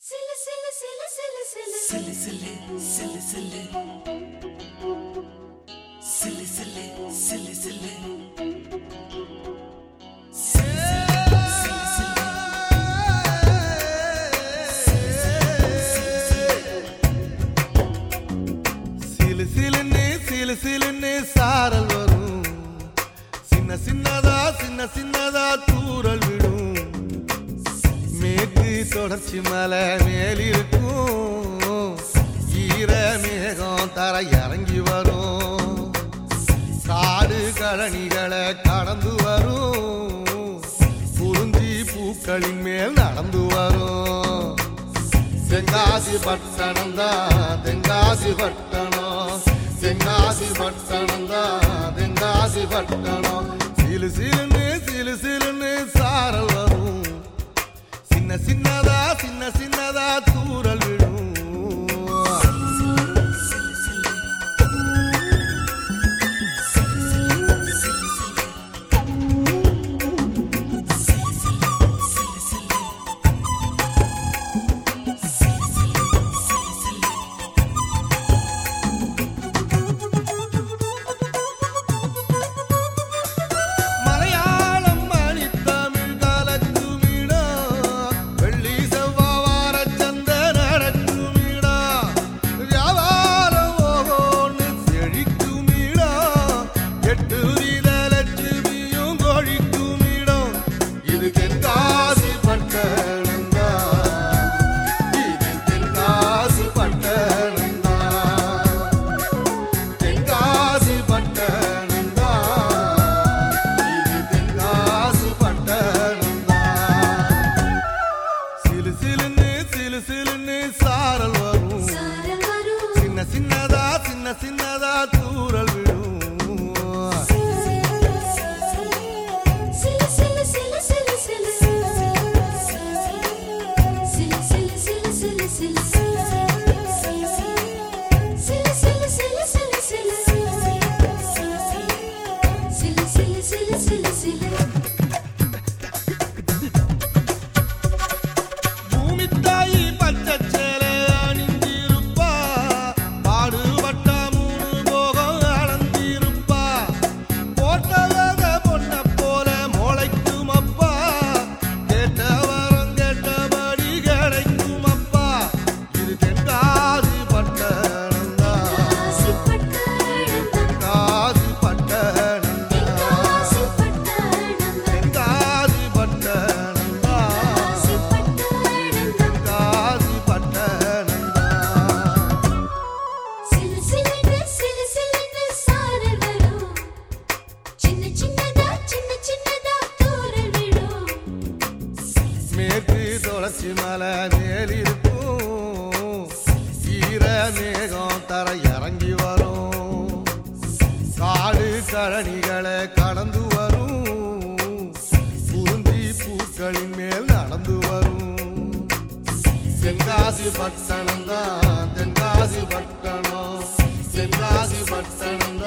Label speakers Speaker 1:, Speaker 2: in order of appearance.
Speaker 1: சிலு சிலு சிலு சிலு சிலு
Speaker 2: சிலு சிலு சிலு சிலு சிலு சிலு சிலு சிலு
Speaker 3: சிலு சிலுன்னு சிலு சிலுன்னு சாரல் வரும் சின்ன சின்னதா சின்ன சின்னதா தூரல் விடும் மேற்கு தொடர்ச்சி மலை மேலிருக்கும் ஈர மேகம் தர இறங்கி வரும் காடு கழனிகளை கடந்து வரும் குறிஞ்சி பூக்களின் மேல் நடந்து வரும் தென்காசி பட்டணம் தான் தென்காசி பட்டணம் தென்காசி பட்டணம் தான் தென்காசி பட்டணம் சிலு சிலுன்னு சிலு சிலுன்னு சாரல் வரும் சின்ன சின்னதா சின்ன சின்னதா தூரல் விடும் மலையாளம் மணி தமிழ் கலக்குமிடா வெள்ளி செவ்வார சந்த நடக்குமிடா வியாபாரம் ஓகோன்னு செழிக்குமிடா எட்டு வீத லட்சுமியும் கொழிக்குமிடம் இது தென்காசி பட்டணந்தா இது தென்காசி பட்டணந்தா தென்காசி பட்டணந்தா இது தென்காசி பட்டணந்தா சிலு சிலுன்னு சிலு சிலுன்னு சாரல் வரும்
Speaker 1: சாரல் வரும்
Speaker 3: சின்ன சின்னதா சின்ன சின்னதா தூரல் விடும்
Speaker 1: சிலு சிலு சிலு சிலு சிலு சிலு சிலு சிலு சிலு சிலு சிலு சிலு சிலு சிலு சிலு சிலு சிலு சிலு சிலு
Speaker 3: பூமி தாயி பச்சை சேலை அணிந்திருப்பா பாடுபட்ட மூணு போகம் அளந்திருப்பா போட்டவக பொண்ண போல முளைக்கும் அப்பா கேட்ட வரம் கேட்டபடி கிடைக்கும் அப்பா இது தென்காசி பட்டணந்தா
Speaker 1: காசு பட்டணம்
Speaker 3: காசி பட்டணந்தா
Speaker 1: காசு பட்டணம்
Speaker 3: தென்காசி பட்டணந்தா
Speaker 1: காசு பட்டணம்
Speaker 3: காசி பட்டணந்தா
Speaker 1: சிலு சிலுன்னு சிலு சிலுன்னு சாரல் வரும் சின்ன சின்னதா சின்ன சின்னதா தூரல் விடும்
Speaker 3: மேற்கு தொடர்ச்சி மலை மேலிருக்கும் ஈர மேகம் தர இறங்கி வரும் காடு கழனிகளை கடந்து வரும் குறிஞ்சி பூக்களின் மேல் நடந்து வரும் தென்காசி பட்டணம் தான் தென்காசி பட்டணம் தென்காசி பட்டணம்